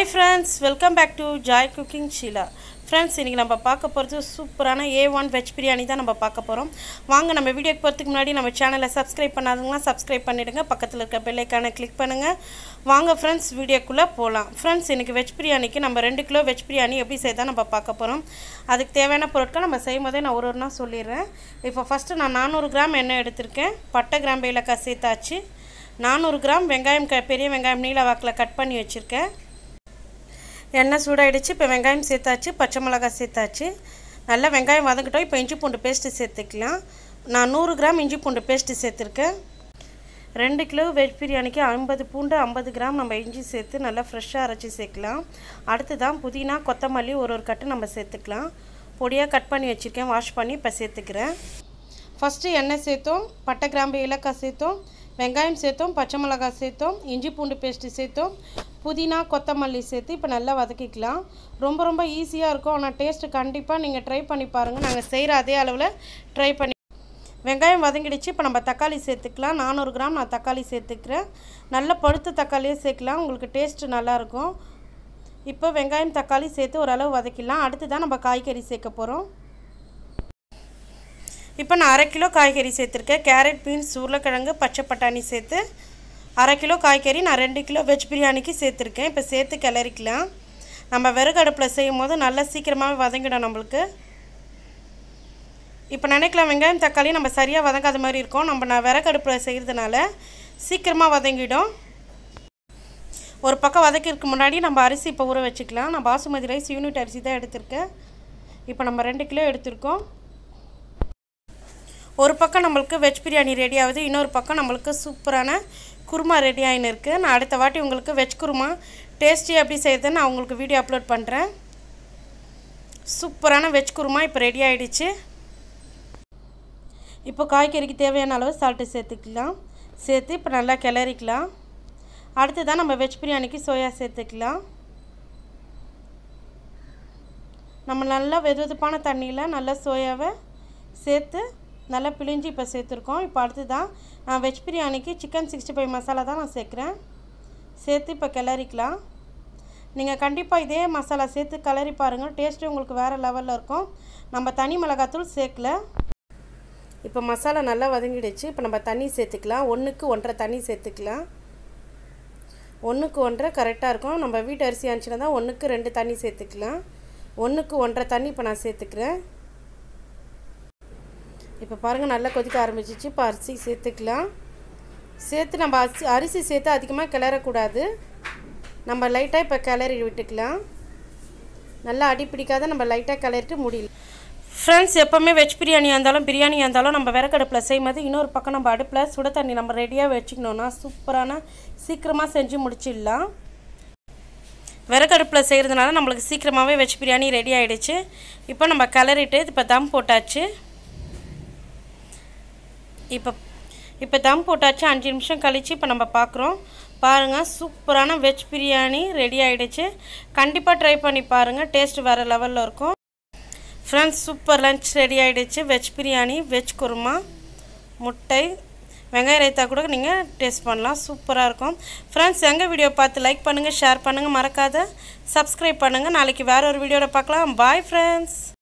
hi friends welcome back to joy cooking Sheela friends இன்றைக்கி நம்ம பார்க்க போகிறது சூப்பரான ஏ ஒன் வெஜ் பிரியாணி தான் நம்ம பார்க்க போகிறோம் வாங்க நம்ம வீடியோக்கு போகிறதுக்கு முன்னாடி நம்ம சேனலை சப்ஸ்கிரைப் பண்ணாதவங்களாம் சப்ஸ்கிரைப் பண்ணிவிடுங்க பக்கத்தில் இருக்க பெல்லைக்கான கிளிக் பண்ணுங்கள் வாங்க ஃப்ரெண்ட்ஸ் வீடியோக்குள்ளே போகலாம் ஃப்ரெண்ட்ஸ் இன்றைக்கி வெஜ் பிரியாணிக்கு நம்ம ரெண்டு கிலோ வெஜ் பிரியாணி எப்படி செய்தால் நம்ம பார்க்க போகிறோம் அதுக்கு தேவையான பொருட்கள் நம்ம செய்யும் போதே நான் ஒரு ஒரு நாள் சொல்லிடுறேன் இப்போ ஃபஸ்ட்டு நான் நானூறு கிராம் எண்ணெய் எடுத்திருக்கேன் பட்டை கிராம்பு ஏலக்காய் சேர்த்தாச்சு நானூறு கிராம் வெங்காயம் க பெரிய வெங்காயம் நீல வாக்கில் கட் பண்ணி வச்சுருக்கேன் எண்ணெய் சூடாயிடுச்சு இப்போ வெங்காயம் சேர்த்தாச்சு பச்சை மிளகாய் சேர்த்தாச்சு நல்லா வெங்காயம் வதங்கிட்டோம் இப்போ இஞ்சி பூண்டு பேஸ்ட்டு சேர்த்துக்கலாம் நான் நூறு கிராம் இஞ்சி பூண்டு பேஸ்ட்டு சேர்த்துருக்கேன் ரெண்டு கிலோ வெஜ் பிரியாணிக்கு ஐம்பது பூண்டு ஐம்பது கிராம் நம்ம இஞ்சி சேர்த்து நல்லா ஃப்ரெஷ்ஷாக அரைச்சி சேர்க்கலாம் அடுத்து தான் புதினா கொத்தமல்லி ஒரு ஒரு கட்டு நம்ம சேர்த்துக்கலாம் பொடியாக கட் பண்ணி வச்சுருக்கேன் வாஷ் பண்ணி இப்போ சேர்த்துக்கிறேன் ஃபஸ்ட்டு எண்ணெய் சேர்த்தோம் பட்டை கிராம்பு ஏலக்காய் சேர்த்தோம் வெங்காயம் சேர்த்தோம் பச்சை மிளகாய் சேர்த்தோம் இஞ்சி பூண்டு பேஸ்ட்டு சேர்த்தோம் புதினா கொத்தமல்லி சேர்த்து இப்போ நல்லா வதக்கிக்கலாம் ரொம்ப ரொம்ப ஈஸியாக இருக்கும் ஆனால் டேஸ்ட்டு கண்டிப்பாக நீங்கள் ட்ரை பண்ணி பாருங்கள் நாங்கள் செய்கிற அதே அளவில் ட்ரை பண்ணி வெங்காயம் வதங்கிடுச்சு இப்போ நம்ம தக்காளி சேர்த்துக்கலாம் நானூறு கிராம் நான் தக்காளி சேர்த்துக்கிறேன் நல்ல பழுத்த தக்காளியே சேர்க்கலாம் உங்களுக்கு டேஸ்ட்டு நல்லாயிருக்கும் இப்போ வெங்காயம் தக்காளி சேர்த்து ஓரளவு வதக்கிடலாம் அடுத்து தான் நம்ம காய்கறி சேர்க்க போகிறோம் இப்போ நான் அரை கிலோ காய்கறி சேர்த்துருக்கேன் கேரட் பீன்ஸ் உருளைக்கிழங்கு பச்சை பட்டாணி சேர்த்து அரை கிலோ காய்கறி நான் ரெண்டு கிலோ வெஜ் பிரியாணிக்கு சேர்த்துருக்கேன் இப்போ சேர்த்து கிளறிக்கலாம் நம்ம விறகு அடுப்பில் செய்யும் போது நல்லா சீக்கிரமாகவே வதங்கிடும் நம்மளுக்கு இப்போ நினைக்கலாம் வெங்காயம் தக்காளி நம்ம சரியாக வதங்காத மாதிரி இருக்கும் நம்ம நான் விறகு அடுப்பில் செய்கிறதுனால சீக்கிரமாக வதங்கிடும் ஒரு பக்கம் வதக்கிறதுக்கு முன்னாடி நம்ம அரிசி இப்போ ஊற வச்சுக்கலாம் நான் பாசுமதி ரைஸ் யூனிட் அரிசி தான் எடுத்திருக்கேன் இப்போ நம்ம ரெண்டு கிலோ எடுத்திருக்கோம் ஒரு பக்கம் நம்மளுக்கு வெஜ் பிரியாணி ரெடி ஆகுது இன்னொரு பக்கம் நம்மளுக்கு சூப்பரான குருமா ரெடி ஆகின்னு இருக்குது நான் அடுத்த வாட்டி உங்களுக்கு வெஜ் குருமா டேஸ்டி எப்படி செய்யுதுன்னு நான் உங்களுக்கு வீடியோ அப்லோட் பண்ணுறேன் சூப்பரான வெஜ் குருமா இப்போ ரெடி ஆகிடுச்சு இப்போ காய்கறிக்கு தேவையான அளவு சால்ட்டு சேர்த்துக்கலாம் சேர்த்து இப்போ நல்லா கிளறிக்கலாம் அடுத்து தான் நம்ம வெஜ் பிரியாணிக்கு சோயா சேர்த்துக்கலாம் நம்ம நல்லா வெது வெதுப்பான தண்ணியில் நல்லா சோயாவை சேர்த்து நல்லா பிழிஞ்சு இப்போ சேர்த்துருக்கோம் இப்போ அடுத்து தான் நான் வெஜ் பிரியாணிக்கு சிக்கன் சிக்ஸ்டி ஃபைவ் மசாலா தான் நான் சேர்க்குறேன் சேர்த்து இப்போ கிளறிக்கலாம் நீங்கள் கண்டிப்பாக இதே மசாலா சேர்த்து கிளறி பாருங்கள் டேஸ்ட்டு உங்களுக்கு வேறு லெவலில் இருக்கும் நம்ம தனி மிளகாத்தூள் சேர்க்கல இப்போ மசாலா நல்லா வதங்கிடுச்சு இப்போ நம்ம தண்ணி சேர்த்துக்கலாம் ஒன்றுக்கு ஒன்றரை தண்ணி சேர்த்துக்கலாம் ஒன்றுக்கு ஒன்றரை கரெக்டாக இருக்கும் நம்ம வீட்டு அரிசி அனுச்சுனா தான் ஒன்றுக்கு ரெண்டு தண்ணி சேர்த்துக்கலாம் ஒன்றுக்கு ஒன்றரை தண்ணி இப்போ நான் சேர்த்துக்கிறேன் இப்போ பாருங்கள் நல்லா கொதிக்க ஆரம்பிச்சிச்சு இப்போ அரிசி சேர்த்துக்கலாம் சேர்த்து நம்ம அரிசி அரிசி சேர்த்து அதிகமாக கிளறக்கூடாது நம்ம லைட்டாக இப்போ கிளறி விட்டுக்கலாம் நல்லா அடி பிடிக்காத நம்ம லைட்டாக கிளறிட்டு முடியல ஃப்ரெண்ட்ஸ் எப்போவுமே வெஜ் பிரியாணியாக இருந்தாலும் பிரியாணியாக இருந்தாலும் நம்ம விறகடுப்பில் செய்யும் போது இன்னொரு பக்கம் நம்ம அடுப்பில் சுட தண்ணி நம்ம ரெடியாக வச்சுக்கணுன்னா சூப்பரான சீக்கிரமாக செஞ்சு முடிச்சிடலாம் விறகடுப்பில் செய்கிறதுனால நம்மளுக்கு சீக்கிரமாகவே வெஜ் பிரியாணி ரெடி ஆகிடுச்சு இப்போ நம்ம கிளறிட்டு இப்போ தம் போட்டாச்சு இப்போ இப்போ தம் போட்டாச்சு அஞ்சு நிமிஷம் கழித்து இப்போ நம்ம பார்க்குறோம் பாருங்கள் சூப்பரான வெஜ் பிரியாணி ரெடி ஆகிடுச்சு கண்டிப்பாக ட்ரை பண்ணி பாருங்கள் டேஸ்ட் வேறு லெவலில் இருக்கும் ஃப்ரெண்ட்ஸ் சூப்பர் லன்ச் ரெடி ஆகிடுச்சு வெஜ் பிரியாணி வெஜ் குருமா முட்டை வெங்காய ரைத்தா கூட நீங்கள் டேஸ்ட் பண்ணலாம் சூப்பராக இருக்கும் ஃப்ரெண்ட்ஸ் எங்கள் வீடியோ பார்த்து லைக் பண்ணுங்கள் ஷேர் பண்ணுங்கள் மறக்காத சப்ஸ்கிரைப் பண்ணுங்கள் நாளைக்கு வேறு ஒரு வீடியோவில் பார்க்கலாம் பாய் ஃப்ரெண்ட்ஸ்